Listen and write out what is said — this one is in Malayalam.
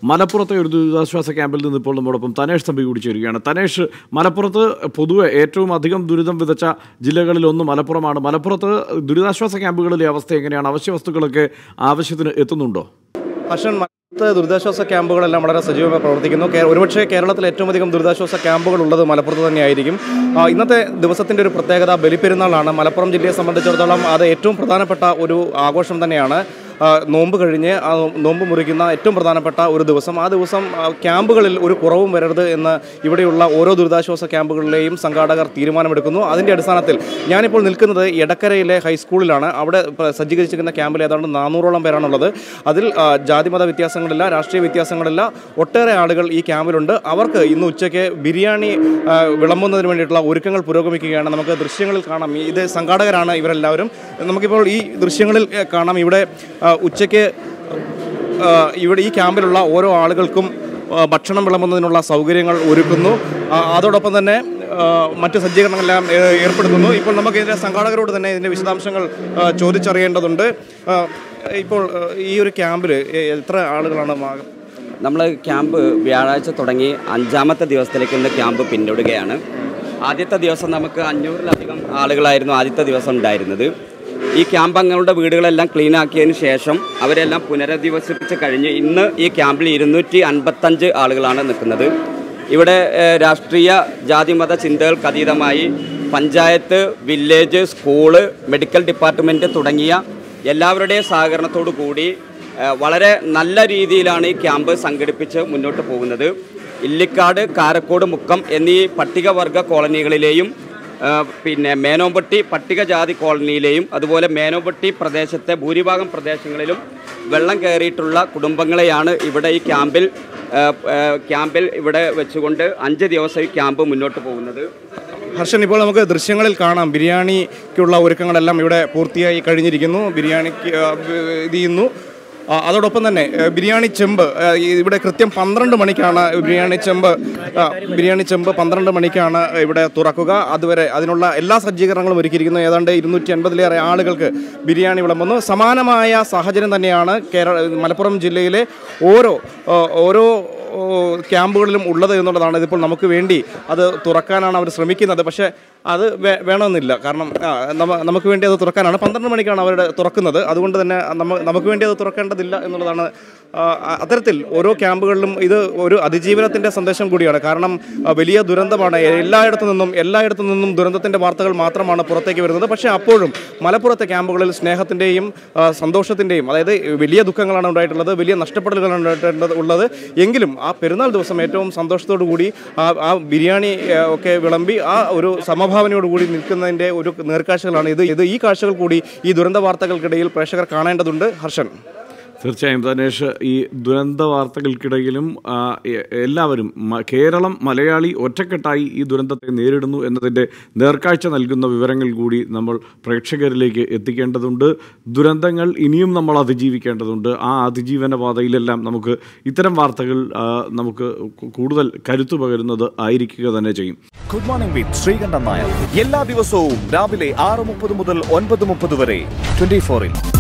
മലപ്പുറത്തെ ഒരു ദുരിതാശ്വാസ ക്യാമ്പിൽ നിന്ന് ഇപ്പോൾ നമ്മോടൊപ്പം തനേഷ് തമ്പി കൂടി ചേരുകയാണ് തനേഷ് മലപ്പുറത്ത് പൊതുവെ ഏറ്റവും അധികം ദുരിതം വിതച്ച ജില്ലകളിൽ ഒന്ന് മലപ്പുറമാണ് മലപ്പുറത്ത് ദുരിതാശ്വാസ ക്യാമ്പുകളിലെ അവസ്ഥ എങ്ങനെയാണ് അവശ്യ വസ്തുക്കളൊക്കെ ആവശ്യത്തിന് എത്തുന്നുണ്ടോ ഹർഷൻ മലപ്പുറത്ത് ദുരിതാശ്വാസ ക്യാമ്പുകളെല്ലാം വളരെ സജീവമായി പ്രവർത്തിക്കുന്നു കേ- ഒരുപക്ഷെ കേരളത്തിൽ ഏറ്റവും അധികം ദുരിതാശ്വാസ ക്യാമ്പുകൾ ഉള്ളത് മലപ്പുറത്ത് തന്നെയായിരിക്കും ആ, ഇന്നത്തെ ദിവസത്തിൻ്റെ ഒരു പ്രത്യേകത ബലിപ്പെരുന്നാളാണ് മലപ്പുറം ജില്ലയെ സംബന്ധിച്ചിടത്തോളം അത് ഏറ്റവും പ്രധാനപ്പെട്ട ഒരു ആഘോഷം തന്നെയാണ് ആ, നോമ്പ് കഴിഞ്ഞ് ആ നോമ്പ് മുറിക്കുന്ന ഏറ്റവും പ്രധാനപ്പെട്ട ഒരു ദിവസം ആ ദിവസം ആ, ക്യാമ്പുകളിൽ ഒരു കുറവും വരരുത് എന്ന് ഇവിടെയുള്ള ഓരോ ദുരിതാശ്വാസ ക്യാമ്പുകളിലെയും സംഘാടകർ തീരുമാനമെടുക്കുന്നു അതിൻ്റെ അടിസ്ഥാനത്തിൽ ഞാനിപ്പോൾ നിൽക്കുന്നത് എടക്കരയിലെ ഹൈസ്കൂളിലാണ് അവിടെ പ്ര- സജ്ജീകരിച്ചിരിക്കുന്ന ക്യാമ്പിൽ ഏതാണ്ട് നാനൂറോളം പേരാണുള്ളത് അതിൽ ആ, ജാതിമത വ്യത്യാസങ്ങളില്ല രാഷ്ട്രീയ വ്യത്യാസങ്ങളില്ല ഒട്ടേറെ ആളുകൾ ഈ ക്യാമ്പിലുണ്ട് അവർക്ക് ഇന്ന് ഉച്ചയ്ക്ക് ബിരിയാണി ആ, വിളമ്പുന്നതിന് വേണ്ടിയിട്ടുള്ള ഒരുക്കങ്ങൾ പുരോഗമിക്കുകയാണ് നമുക്ക് ദൃശ്യങ്ങളിൽ കാണാം ഈ- ഇത് സംഘാടകരാണ് ഇവരെല്ലാവരും നമുക്കിപ്പോൾ ഈ ദൃശ്യങ്ങളിൽ ഏ, കാണാം ഇവിടെ ആ, ഉച്ചയ്ക്ക് ആ, ഇവിടെ ഈ ക്യാമ്പിലുള്ള ഓരോ ആളുകൾക്കും ആ, ഭക്ഷണം വിളമ്പുന്നതിനുള്ള സൗകര്യങ്ങൾ ഒരുക്കുന്നു ആ, അതോടൊപ്പം തന്നെ ആ, മറ്റ് സജ്ജീകരണങ്ങളെല്ലാം ഏ, ഏർപ്പെടുത്തുന്നു ഇപ്പോൾ നമുക്ക് ഇതിൻ്റെ സംഘാടകരോട് തന്നെ ഇതിൻ്റെ വിശദാംശങ്ങൾ ആ, ചോദിച്ചറിയേണ്ടതുണ്ട് ആ, ഇപ്പോൾ ആ, ഈ ഒരു ക്യാമ്പിൽ എത്ര ആളുകളാണ് മാ- നമ്മൾ ക്യാമ്പ് വ്യാഴാഴ്ച തുടങ്ങി അഞ്ചാമത്തെ ദിവസത്തിലേക്ക് ഇന്ന് ക്യാമ്പ് പിന്നിടുകയാണ് ആദ്യത്തെ ദിവസം നമുക്ക് അഞ്ഞൂറിലധികം ആളുകളായിരുന്നു ആദ്യത്തെ ദിവസം ഉണ്ടായിരുന്നത് ഈ ക്യാമ്പ് അംഗങ്ങളുടെ വീടുകളെല്ലാം ക്ലീൻ ആക്കിയതിന് ശേഷം അവരെല്ലാം പുനരധിവസിപ്പിച്ച് കഴിഞ്ഞ് ഇന്ന് ഈ ക്യാമ്പിൽ ഇരുന്നൂറ്റി അൻപത്തഞ്ച് ആളുകളാണ് നിൽക്കുന്നത് ഇവിടെ ഏഹ്, രാഷ്ട്രീയ ജാതിമത ചിന്തകൾക്ക് അതീതമായി panchayat village school medical department തുടങ്ങിയ എല്ലാവരുടെയും സഹകരണത്തോടു കൂടി ഏഹ് വളരെ നല്ല രീതിയിലാണ് ഈ ക്യാമ്പ് സംഘടിപ്പിച്ച് മുന്നോട്ട് പോകുന്നത് ഇല്ലിക്കാട് കാരക്കോട് മുക്കം എന്നീ പട്ടികവർഗ കോളനികളിലെയും ഏഹ് പിന്നെ മേനോമ്പട്ടി പട്ടികജാതി കോളനിയിലെയും അതുപോലെ മേനോമ്പട്ടി പ്രദേശത്തെ ഭൂരിഭാഗം പ്രദേശങ്ങളിലും വെള്ളം കയറിയിട്ടുള്ള കുടുംബങ്ങളെയാണ് ഇവിടെ ഈ ക്യാമ്പിൽ ഏഹ് ഏഹ് ക്യാമ്പിൽ ഇവിടെ വെച്ചുകൊണ്ട് അഞ്ച് ദിവസം ഈ ക്യാമ്പ് മുന്നോട്ട് പോകുന്നത് ഹർഷൻ ഇപ്പോൾ നമുക്ക് ദൃശ്യങ്ങളിൽ കാണാം ബിരിയാണിക്കുള്ള ഒരുക്കങ്ങളെല്ലാം ഇവിടെ പൂർത്തിയായി കഴിഞ്ഞിരിക്കുന്നു ബിരിയാണിക്ക് ആ, ഇത് ചെയ്യുന്നു ആ, അതോടൊപ്പം തന്നെ ആ, ബിരിയാണി ചെമ്പ് ആ, ഈ ഇവിടെ കൃത്യം പന്ത്രണ്ട് മണിക്കാണ് ബിരിയാണി ചെമ്പ് ആ, ബിരിയാണി ചെമ്പ് പന്ത്രണ്ട് മണിക്കാണ് ഇവിടെ തുറക്കുക അതുവരെ അതിനുള്ള എല്ലാ സജ്ജീകരണങ്ങളും ഒരുക്കിയിരിക്കുന്നു ഏതാണ്ട് ഇരുന്നൂറ്റി അൻപതിലേറെ ആളുകൾക്ക് ബിരിയാണി വിളമ്പുന്നു സമാനമായ സാഹചര്യം തന്നെയാണ് കേരള മലപ്പുറം ജില്ലയിലെ ഓരോ ആ, ഓരോ ഓ, ക്യാമ്പുകളിലും ഉള്ളത് എന്നുള്ളതാണ് ഇതിപ്പോൾ നമുക്ക് വേണ്ടി അത് തുറക്കാനാണ് അവർ ശ്രമിക്കുന്നത് പക്ഷേ അത് വേ- വേണമെന്നില്ല കാരണം ആ, നമ്മ- നമുക്ക് വേണ്ടി അത് തുറക്കാനാണ് പന്ത്രണ്ട് മണിക്കാണ് അവരുടെ തുറക്കുന്നത് അതുകൊണ്ട് തന്നെ നമ്മ നമുക്ക് വേണ്ടി അത് തുറക്കേണ്ടതില്ല എന്നുള്ളതാണ് ആ, അത്തരത്തിൽ ഓരോ ക്യാമ്പുകളിലും ഇത് ഒരു അതിജീവനത്തിൻ്റെ സന്ദേശം കൂടിയാണ് കാരണം ആ, വലിയ ദുരന്തമാണ് എല്ലായിടത്തു നിന്നും എല്ലായിടത്തു നിന്നും ദുരന്തത്തിൻ്റെ വാർത്തകൾ മാത്രമാണ് പുറത്തേക്ക് വരുന്നത് പക്ഷേ അപ്പോഴും മലപ്പുറത്തെ ക്യാമ്പുകളിൽ സ്നേഹത്തിൻ്റെയും സന്തോഷത്തിൻ്റെയും അതായത് വലിയ ദുഃഖങ്ങളാണ് ഉണ്ടായിട്ടുള്ളത് വലിയ നഷ്ടപ്പെടലുകളാണ് ഉണ്ടായിട്ടുള്ളത് ഉള്ളത് എങ്കിലും ആ പെരുന്നാൾ ദിവസം ഏറ്റവും സന്തോഷത്തോടു കൂടി ആ ആ ബിരിയാണി ആ, ഒക്കെ വിളമ്പി ആ ഒരു സമഭാവനയോട് കൂടി നിൽക്കുന്നതിൻ്റെ ഒരു നേർക്കാഴ്ചകളാണ് ഇത് ഇത് ഈ കാഴ്ചകൾ കൂടി ഈ ദുരന്ത വാർത്തകൾക്കിടയിൽ പ്രേക്ഷകർ കാണേണ്ടതുണ്ട് ഹർഷൻ തീർച്ചയായും തനേഷ് ഈ ദുരന്ത വാർത്തകൾക്കിടയിലും ആ, എ- എല്ലാവരും മ- കേരളം മലയാളി ഒറ്റക്കെട്ടായി ഈ ദുരന്തത്തെ നേരിടുന്നു എന്നതിൻ്റെ നേർക്കാഴ്ച നൽകുന്ന വിവരങ്ങൾ കൂടി നമ്മൾ പ്രേക്ഷകരിലേക്ക് എത്തിക്കേണ്ടതുണ്ട് ദുരന്തങ്ങൾ ഇനിയും നമ്മൾ അതിജീവിക്കേണ്ടതുണ്ട് ആ അതിജീവന പാതയിലെല്ലാം നമുക്ക് ഇത്തരം വാർത്തകൾ ആ, നമുക്ക് കു- കൂടുതൽ കരുത്തു പകരുന്നത് ആയിരിക്കുക തന്നെ ചെയ്യും good morning with Sreekandan Nair എല്ലാ ദിവസവും രാവിലെ ആറ് മുപ്പത് മുതൽ ഒൻപത് മുപ്പത് വരെ ട്വന്റി ഫോറിൽ